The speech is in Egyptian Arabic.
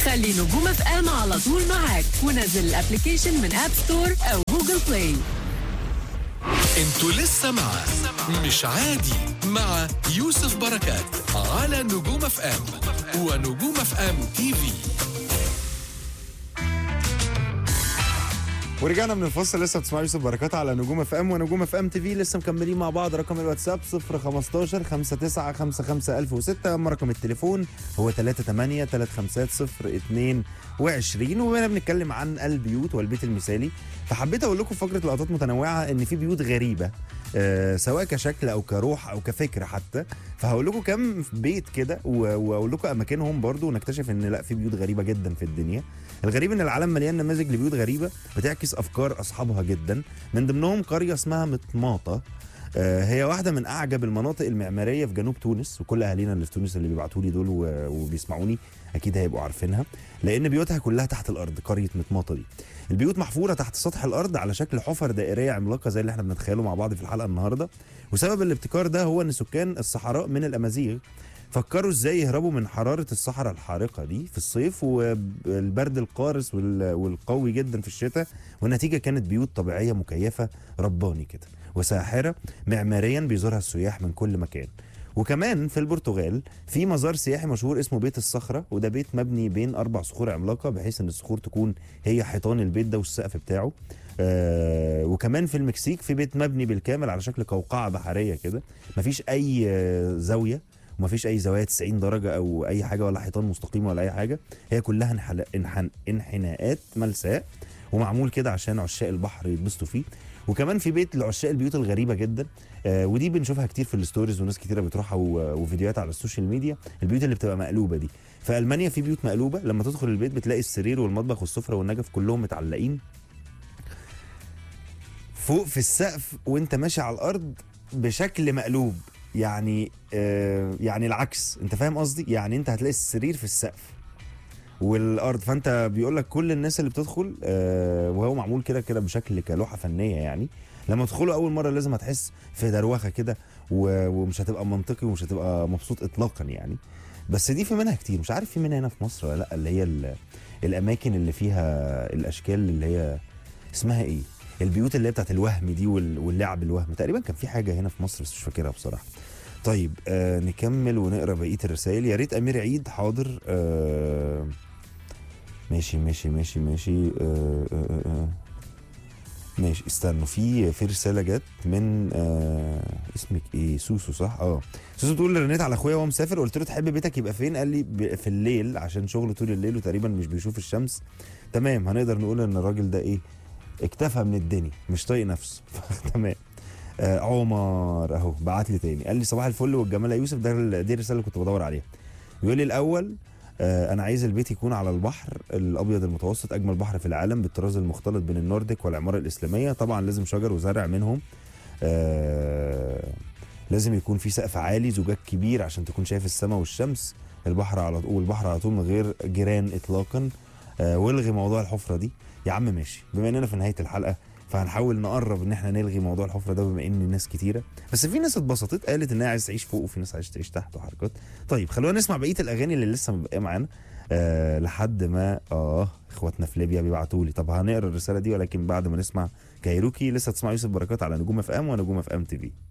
خلي نجوم اف ام على طول معاك ونزل الابلكيشن من اب ستور او جوجل بلاي انتوا لسه مع مش عادي مع يوسف بركات على نجوم اف ام ونجوم اف ام تي في ورجعنا من الفصل لسه بتسمعوا يوسف بركات على نجوم اف ام ونجوم اف ام تي في لسه مكملين مع بعض رقم الواتساب 015 59 55 1006 اما رقم التليفون هو 38 35 22 وبما بنتكلم عن البيوت والبيت المثالي فحبيت اقول لكم في فقره لقطات متنوعه ان في بيوت غريبه آه سواء كشكل او كروح او كفكره حتى فهقول لكم كم بيت كده و- واقول لكم اماكنهم برضو ونكتشف ان لا في بيوت غريبه جدا في الدنيا الغريب ان العالم مليان نماذج لبيوت غريبه بتعكس افكار اصحابها جدا من ضمنهم قريه اسمها مطماطه آه، هي واحده من اعجب المناطق المعماريه في جنوب تونس وكل اهالينا اللي في تونس اللي بيبعتوا لي دول و- وبيسمعوني اكيد هيبقوا عارفينها لان بيوتها كلها تحت الارض قريه مطماطه دي البيوت محفوره تحت سطح الارض على شكل حفر دائريه عملاقه زي اللي احنا بنتخيله مع بعض في الحلقه النهارده وسبب الابتكار ده هو ان سكان الصحراء من الامازيغ فكروا ازاي يهربوا من حراره الصحراء الحارقه دي في الصيف والبرد القارس وال- والقوي جدا في الشتاء والنتيجه كانت بيوت طبيعيه مكيفه رباني كده وساحره معماريا بيزورها السياح من كل مكان وكمان في البرتغال في مزار سياحي مشهور اسمه بيت الصخره وده بيت مبني بين اربع صخور عملاقه بحيث ان الصخور تكون هي حيطان البيت ده والسقف بتاعه آه وكمان في المكسيك في بيت مبني بالكامل على شكل قوقعه بحريه كده مفيش اي آه، زاويه ومفيش اي زوايا 90 درجه او اي حاجه ولا حيطان مستقيمه ولا اي حاجه هي كلها انحل... انحن... انحناءات ملساء ومعمول كده عشان عشاق البحر يتبسطوا فيه وكمان في بيت لعشاق البيوت الغريبه جدا آه ودي بنشوفها كتير في الستوريز وناس كتيره بتروحها و- وفيديوهات على السوشيال ميديا البيوت اللي بتبقى مقلوبه دي في المانيا في بيوت مقلوبه لما تدخل البيت بتلاقي السرير والمطبخ والسفره والنجف كلهم متعلقين فوق في السقف وانت ماشي على الارض بشكل مقلوب يعني آه يعني العكس انت فاهم قصدي يعني انت هتلاقي السرير في السقف والارض فانت بيقول لك كل الناس اللي بتدخل آه وهو معمول كده كده بشكل كلوحه فنيه يعني لما تدخلوا اول مره لازم هتحس في دروخه كده و- ومش هتبقى منطقي ومش هتبقى مبسوط اطلاقا يعني بس دي في منها كتير مش عارف في منها هنا في مصر ولا لا اللي هي ال- الاماكن اللي فيها الاشكال اللي هي اسمها ايه البيوت اللي هي بتاعت الوهم دي وال- واللعب الوهم تقريبا كان في حاجه هنا في مصر بس مش فاكرها بصراحه طيب آه نكمل ونقرا بقيه الرسائل يا ريت امير عيد حاضر آه ماشي ماشي ماشي ماشي آه آه آه آه. ماشي استنوا في في رساله جت من آه اسمك ايه سوسو صح اه سوسو بتقول رنيت على اخويا وهو مسافر قلت له تحب بيتك يبقى فين قال لي ب- في الليل عشان شغله طول الليل وتقريبا مش بيشوف الشمس تمام هنقدر نقول ان الراجل ده ايه اكتفى من الدنيا مش طايق نفسه تمام آه عمر اهو بعت لي تاني قال لي صباح الفل والجمال يا يوسف ده ال- دي الرساله اللي كنت بدور عليها بيقول لي الاول آه انا عايز البيت يكون على البحر الابيض المتوسط اجمل بحر في العالم بالطراز المختلط بين النورديك والعماره الاسلاميه طبعا لازم شجر وزرع منهم آه لازم يكون في سقف عالي زجاج كبير عشان تكون شايف السماء والشمس البحر على طول والبحر على طول من غير جيران اطلاقا آه والغي موضوع الحفره دي يا عم ماشي بما اننا في نهايه الحلقه فهنحاول نقرب ان احنا نلغي موضوع الحفره ده بما ان ناس كتيره بس في ناس اتبسطت قالت انها عايز تعيش فوق وفي ناس عايز تعيش تحت وحركات طيب خلونا نسمع بقيه الاغاني اللي لسه مبقيه معانا آه لحد ما اه اخواتنا في ليبيا بيبعتوا لي طب هنقرا الرساله دي ولكن بعد ما نسمع كايروكي لسه تسمع يوسف بركات على نجوم اف ام ونجوم اف ام تي في